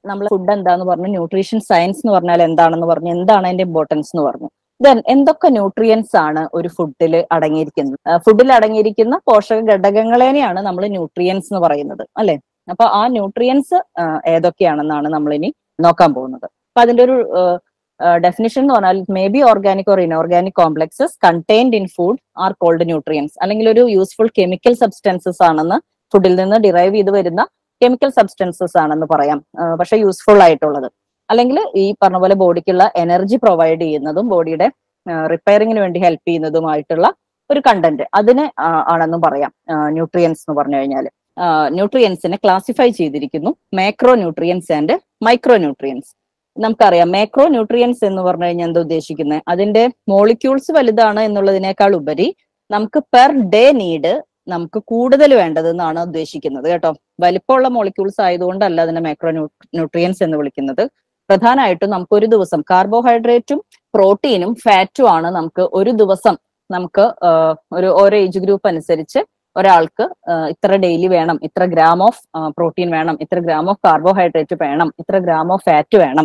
നമ്മൾ ഫുഡ് എന്താന്ന് പറഞ്ഞു ന്യൂട്രീഷൻ സയൻസ് എന്ന് പറഞ്ഞാൽ എന്താണെന്ന് പറഞ്ഞു എന്താണ് അതിന്റെ ഇമ്പോർട്ടൻസ് എന്ന് പറഞ്ഞു ദെൻ എന്തൊക്കെ ന്യൂട്രിയൻസ് ആണ് ഒരു ഫുഡിൽ അടങ്ങിയിരിക്കുന്നത് ഫുഡിൽ അടങ്ങിയിരിക്കുന്ന പോഷക ഘടകങ്ങളെയാണ് നമ്മൾ ന്യൂട്രിയൻസ് എന്ന് പറയുന്നത് അല്ലെ അപ്പൊ ആ ന്യൂട്രിയൻസ് ഏതൊക്കെയാണെന്നാണ് നമ്മൾ ഇനി നോക്കാൻ പോകുന്നത് അപ്പൊ അതിന്റെ ഒരു ഡെഫിനിഷൻ എന്ന് പറഞ്ഞാൽ may be organic or inorganic complexes contained in food are called nutrients അല്ലെങ്കിൽ ഒരു യൂസ്ഫുൾ കെമിക്കൽ സബ്സ്റ്റൻസസ് ആണെന്ന് ഫുഡിൽ നിന്ന് ഡിറൈവ് ചെയ്ത് വരുന്ന കെമിക്കൽ സബ്സ്റ്റൻസസ് ആണെന്ന് പറയാം പക്ഷെ യൂസ്ഫുൾ ആയിട്ടുള്ളത് അല്ലെങ്കിൽ ഈ പറഞ്ഞ പോലെ ബോഡിക്കുള്ള എനർജി പ്രൊവൈഡ് ചെയ്യുന്നതും ബോഡിയുടെ റിപ്പയറിങ്ങിന് വേണ്ടി ഹെൽപ്പ് ചെയ്യുന്നതുമായിട്ടുള്ള ഒരു കണ്ടന്റ് അതിന് ആണെന്നും പറയാം ന്യൂട്രിയൻസ് എന്ന് പറഞ്ഞു കഴിഞ്ഞാൽ ന്യൂട്രിയൻസിനെ ക്ലാസിഫൈ ചെയ്തിരിക്കുന്നു macronutrients and micronutrients നമുക്കറിയാം മാക്രോ ന്യൂട്രിയൻസ് എന്ന് പറഞ്ഞു കഴിഞ്ഞാൽ എന്താ ഉദ്ദേശിക്കുന്നത് അതിന്റെ മോളിക്യൂൾസ് വലുതാണ് എന്നുള്ളതിനേക്കാൾ ഉപരി നമുക്ക് പെർ ഡേ നീഡ് നമുക്ക് കൂടുതൽ വേണ്ടത് എന്നാണ് ഉദ്ദേശിക്കുന്നത് കേട്ടോ വലിപ്പമുള്ള മോളിക്യൂൾസ് ആയതുകൊണ്ടല്ല അതിനെ മാക്രോ ന്യൂട്രിയൻസ് എന്ന് വിളിക്കുന്നത് പ്രധാനമായിട്ടും നമുക്ക് ഒരു ദിവസം കാർബോഹൈഡ്രേറ്റും പ്രോട്ടീനും ഫാറ്റും ആണ് നമുക്ക് ഒരു ദിവസം നമുക്ക് ഒരു ഓരോ ഏജ് ഗ്രൂപ്പ് അനുസരിച്ച് ഒരാൾക്ക് ഇത്ര ഡെയിലി വേണം ഇത്ര ഗ്രാം ഓഫ് പ്രോട്ടീൻ വേണം ഇത്ര ഗ്രാം ഓഫ് കാർബോഹൈഡ്രേറ്റ് വേണം ഇത്ര ഗ്രാം ഓഫ് ഫാറ്റ് വേണം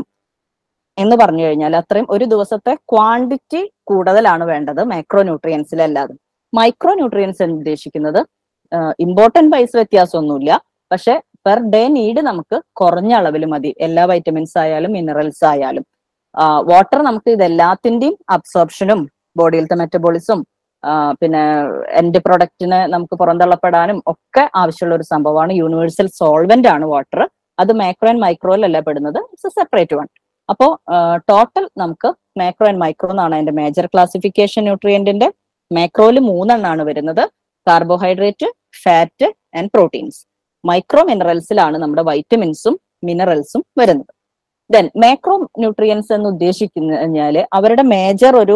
എന്ന് പറഞ്ഞു കഴിഞ്ഞാൽ അത്രയും ഒരു ദിവസത്തെ ക്വാണ്ടിറ്റി കൂടുതലാണ് വേണ്ടത് മൈക്രോ ന്യൂട്രിയൻസിലല്ലാതെ മൈക്രോ ന്യൂട്രിയൻസ് എന്ന് ഉദ്ദേശിക്കുന്നത് ഇമ്പോർട്ടന്റ് വൈസ് വ്യത്യാസമൊന്നുമില്ല പക്ഷെ പെർ ഡേ നീഡ് നമുക്ക് കുറഞ്ഞ അളവിൽ മതി എല്ലാ വൈറ്റമിൻസ് ആയാലും മിനറൽസ് ആയാലും വാട്ടർ നമുക്ക് ഇതെല്ലാത്തിന്റെയും അബ്സോർപ്ഷനും ബോഡിയിലത്തെ മെറ്റബോളിസും പിന്നെ എൻഡ് പ്രൊഡക്റ്റിന് നമുക്ക് പുറന്തള്ളപ്പെടാനും ഒക്കെ ആവശ്യമുള്ള ഒരു സംഭവമാണ് യൂണിവേഴ്സൽ സോൾവെന്റ് ആണ് വാട്ടർ അത് മാക്രോ ആൻഡ് മൈക്രോയിലല്ല പെടുന്നത് ഇറ്റ്സ് എ സെപ്പറേറ്റ് വൺ അപ്പോ ടോട്ടൽ നമുക്ക് മാക്രോ ആൻഡ് മൈക്രോ എന്നാണ് അതിന്റെ മേജർ ക്ലാസിഫിക്കേഷൻ ന്യൂട്രിയന്റിന്റെ മാക്രോയിൽ മൂന്നെണ്ണാണ് വരുന്നത് carbohydrate fat and proteins micro മിനറൽസിലാണ് നമ്മുടെ വൈറ്റമിൻസും മിനറൽസും വരുന്നത് ദെൻ മാക്രോ ന്യൂട്രിയൻസ് എന്ന് ഉദ്ദേശിക്കുന്ന കഴിഞ്ഞാല് അവരുടെ മേജർ ഒരു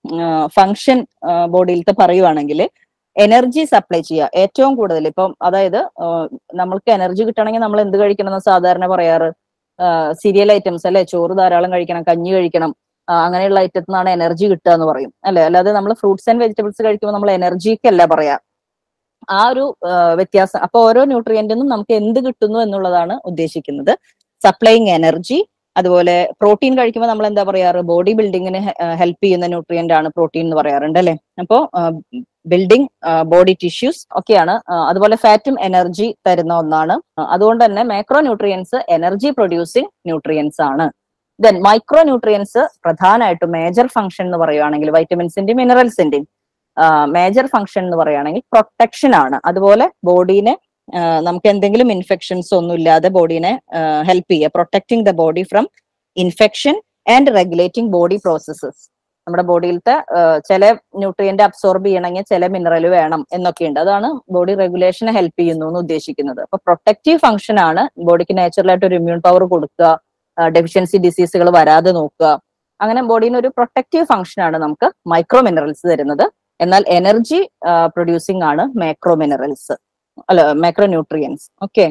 ഫങ്ഷൻ ബോഡിയിലത്തെ പറയുവാണെങ്കിൽ എനർജി സപ്ലൈ ചെയ്യുക ഏറ്റവും കൂടുതൽ ഇപ്പം അതായത് നമ്മൾക്ക് എനർജി കിട്ടണമെങ്കിൽ നമ്മൾ എന്ത് കഴിക്കണം എന്ന് സാധാരണ പറയാറ് സീരിയൽ ഐറ്റംസ് അല്ലെ ചോറ് ധാരാളം കഴിക്കണം കഞ്ഞി കഴിക്കണം അങ്ങനെയുള്ള ഐറ്റത്തിൽ നിന്നാണ് എനർജി കിട്ടുക എന്ന് പറയും അല്ലെ അല്ലാതെ നമ്മൾ ഫ്രൂട്ട്സ് ആൻഡ് വെജിറ്റബിൾസ് കഴിക്കുമ്പോൾ നമ്മൾ എനർജിക്കല്ല പറയാ ആ ഒരു വ്യത്യാസം അപ്പൊ ഓരോ ന്യൂട്രിയന്റിനും നമുക്ക് എന്ത് കിട്ടുന്നു എന്നുള്ളതാണ് ഉദ്ദേശിക്കുന്നത് സപ്ലൈയിങ് എനർജി അതുപോലെ പ്രോട്ടീൻ കഴിക്കുമ്പോൾ നമ്മൾ എന്താ പറയാറ് ബോഡി ബിൽഡിങ്ങിന് ഹെൽപ്പ് ചെയ്യുന്ന ന്യൂട്രിയന്റ് ആണ് പ്രോട്ടീൻ എന്ന് പറയാറുണ്ട് അല്ലെ അപ്പോ ബിൽഡിംഗ് ബോഡി ടിഷ്യൂസ് ഒക്കെയാണ് അതുപോലെ ഫാറ്റും എനർജി തരുന്ന ഒന്നാണ് അതുകൊണ്ട് തന്നെ macronutrients energy producing nutrients ആണ് ദെൻ മൈക്രോ ന്യൂട്രിയൻസ് പ്രധാനമായിട്ടും മേജർ ഫംഗ്ഷൻ എന്ന് പറയുകയാണെങ്കിൽ വൈറ്റമിൻസിന്റെയും മിനറൽസിന്റെയും മേജർ ഫംഗ്ഷൻ എന്ന് പറയുകയാണെങ്കിൽ പ്രൊട്ടക്ഷൻ ആണ് അതുപോലെ ബോഡീനെ നമുക്ക് എന്തെങ്കിലും ഇൻഫെക്ഷൻസ് ഒന്നും ഇല്ലാതെ ബോഡീനെ ഹെൽപ്പ് ചെയ്യുക protecting the body from infection and regulating body processes നമ്മുടെ ബോഡിയിലത്തെ ചില ന്യൂട്രിയന്റ് അബ്സോർബ് ചെയ്യണമെങ്കിൽ ചില മിനറൽ വേണം എന്നൊക്കെയുണ്ട് അതാണ് ബോഡി റെഗുലേഷനെ ഹെൽപ്പ് ചെയ്യുന്നു എന്ന് ഉദ്ദേശിക്കുന്നത് അപ്പൊ പ്രൊട്ടക്റ്റീവ് ഫംഗ്ഷൻ ആണ് ബോഡിക്ക് നാച്ചുറലായിട്ട് ഒരു ഇമ്മ്യൂൺ പവർ കൊടുക്കുക ഡെഫിഷ്യൻസി ഡിസീസുകൾ വരാതെ നോക്കുക അങ്ങനെ ബോഡിന് ഒരു പ്രൊട്ടക്റ്റീവ് ഫംഗ്ഷൻ ആണ് നമുക്ക് മൈക്രോ മിനറൽസ് തരുന്നത് എന്നാൽ എനർജി പ്രൊഡ്യൂസിംഗ് ആണ് മാക്രോ മിനറൽസ് അല്ല macronutrients okay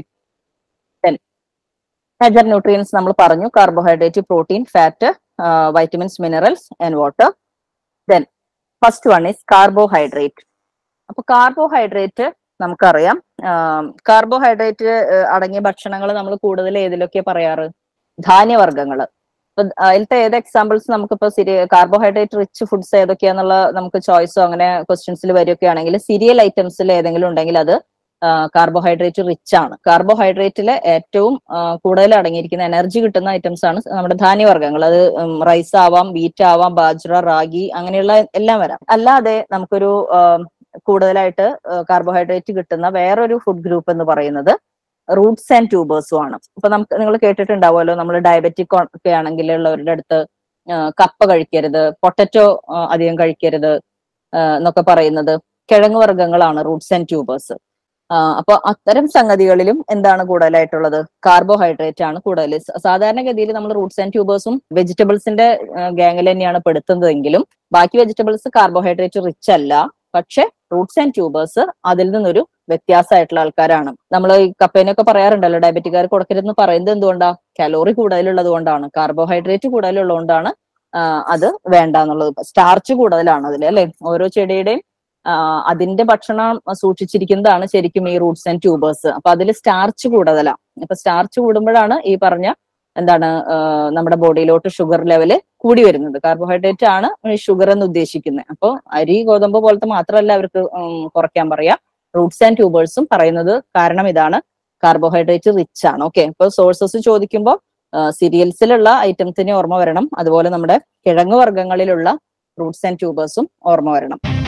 major nutrients നമ്മൾ പറഞ്ഞു carbohydrate protein fat vitamins minerals and water then first one is carbohydrate അപ്പൊ കാർബോഹൈഡ്രേറ്റ് നമുക്കറിയാം കാർബോഹൈഡ്രേറ്റ് അടങ്ങിയ ഭക്ഷണങ്ങൾ നമ്മൾ കൂടുതൽ ഏതിലൊക്കെ പറയാറ് ധാന്യവർഗ്ഗങ്ങൾ ഇപ്പൊ അതിലത്തെ ഏത് എക്സാമ്പിൾസ് നമുക്കിപ്പോ സിരി കാർബോഹൈഡ്രേറ്റ് റിച്ച് ഫുഡ്സ് ഏതൊക്കെയാന്നുള്ള നമുക്ക് ചോയ്സോ അങ്ങനെ ക്വസ്റ്റ്യൻസിൽ വരികയാണെങ്കിൽ സീരിയൽ ഐറ്റംസിൽ ഏതെങ്കിലും ഉണ്ടെങ്കിൽ അത് കാർബോഹൈഡ്രേറ്റ് റിച്ച് ആണ് കാർബോഹൈഡ്രേറ്റിലെ ഏറ്റവും കൂടുതൽ അടങ്ങിയിരിക്കുന്ന എനർജി കിട്ടുന്ന ഐറ്റംസ് ആണ് നമ്മുടെ ധാന്യവർഗ്ഗങ്ങൾ അത് റൈസ് ആവാം വീറ്റ് ആവാം ബാജ്ര റാഗി അങ്ങനെയുള്ള എല്ലാം വരാം അല്ലാതെ നമുക്കൊരു കൂടുതലായിട്ട് കാർബോഹൈഡ്രേറ്റ് കിട്ടുന്ന വേറൊരു ഫുഡ് ഗ്രൂപ്പ് എന്ന് പറയുന്നത് റൂട്ട്സ് ആൻഡ് ട്യൂബേഴ്സും ആണ് ഇപ്പൊ നമുക്ക് നിങ്ങൾ കേട്ടിട്ടുണ്ടാവുമല്ലോ നമ്മൾ ഡയബറ്റിക് ഒക്കെ ആണെങ്കിൽ ഉള്ളവരുടെ അടുത്ത് കപ്പ കഴിക്കരുത് പൊട്ടറ്റോ അധികം കഴിക്കരുത് എന്നൊക്കെ പറയുന്നത് കിഴങ്ങ് വർഗ്ഗങ്ങളാണ് റൂട്ട്സ് ആൻഡ് ട്യൂബേഴ്സ് അപ്പൊ അത്തരം സംഗതികളിലും എന്താണ് കൂടുതലായിട്ടുള്ളത് കാർബോഹൈഡ്രേറ്റ് ആണ് കൂടുതൽ സാധാരണഗതിയിൽ നമ്മൾ റൂട്ട്സ് ആൻഡ് ട്യൂബേഴ്സും വെജിറ്റബിൾസിന്റെ ഗാങ്ങിൽ തന്നെയാണ് പെടുത്തുന്നതെങ്കിലും ബാക്കി വെജിറ്റബിൾസ് കാർബോഹൈഡ്രേറ്റ് റിച്ച് അല്ല പക്ഷെ റൂട്ട്സ് ആൻഡ് ട്യൂബേഴ്സ് അതിൽ നിന്നൊരു വ്യത്യാസമായിട്ടുള്ള ആൾക്കാരാണ് നമ്മൾ ഈ കപ്പേനൊക്കെ പറയാറുണ്ടല്ലോ ഡയബറ്റിക്കാർ കൊടുക്കരുതെന്ന് പറയുന്നത് എന്തുകൊണ്ടാ കലോറി കൂടുതലുള്ളത് കൊണ്ടാണ് കാർബോഹൈഡ്രേറ്റ് കൂടുതലുള്ളതുകൊണ്ടാണ് അത് വേണ്ട എന്നുള്ളത് സ്റ്റാർച്ച് കൂടുതലാണ് അതിൽ അല്ലെ ഓരോ ചെടിയുടെയും അതിന്റെ ഭക്ഷണം സൂക്ഷിച്ചിരിക്കുന്നതാണ് ശരിക്കും ഈ റൂട്ട്സ് ആൻഡ് ട്യൂബേഴ്സ് അപ്പൊ അതിൽ സ്റ്റാർച്ച് കൂടുതലാണ് അപ്പൊ സ്റ്റാർച്ച് കൂടുമ്പോഴാണ് ഈ പറഞ്ഞ എന്താണ് ആ, നമ്മുടെ ബോഡിയിലോട്ട് ഷുഗർ ലെവല് കൂടി വരുന്നത് കാർബോഹൈഡ്രേറ്റ് ആണ് ഷുഗർ എന്ന് ഉദ്ദേശിക്കുന്നത് അപ്പോൾ അരി ഗോതമ്പ് പോലത്തെ മാത്രമല്ല അവർക്ക് ഉം, കുറയ്ക്കാൻ പറയാ റൂട്ട്സ് ആൻഡ് ട്യൂബേഴ്സും പറയുന്നത് കാരണം ഇതാണ് കാർബോഹൈഡ്രേറ്റ് റിച്ച് ആണ് ഓക്കെ ഇപ്പൊ സോഴ്സസ് ചോദിക്കുമ്പോൾ സീരിയൽസിലുള്ള ഐറ്റംസിനെ ഓർമ്മ വരണം അതുപോലെ നമ്മുടെ കിഴങ്ങ് വർഗ്ഗങ്ങളിലുള്ള ഫ്രൂട്ട്സ് ആൻഡ് ട്യൂബേഴ്സും ഓർമ്മ വരണം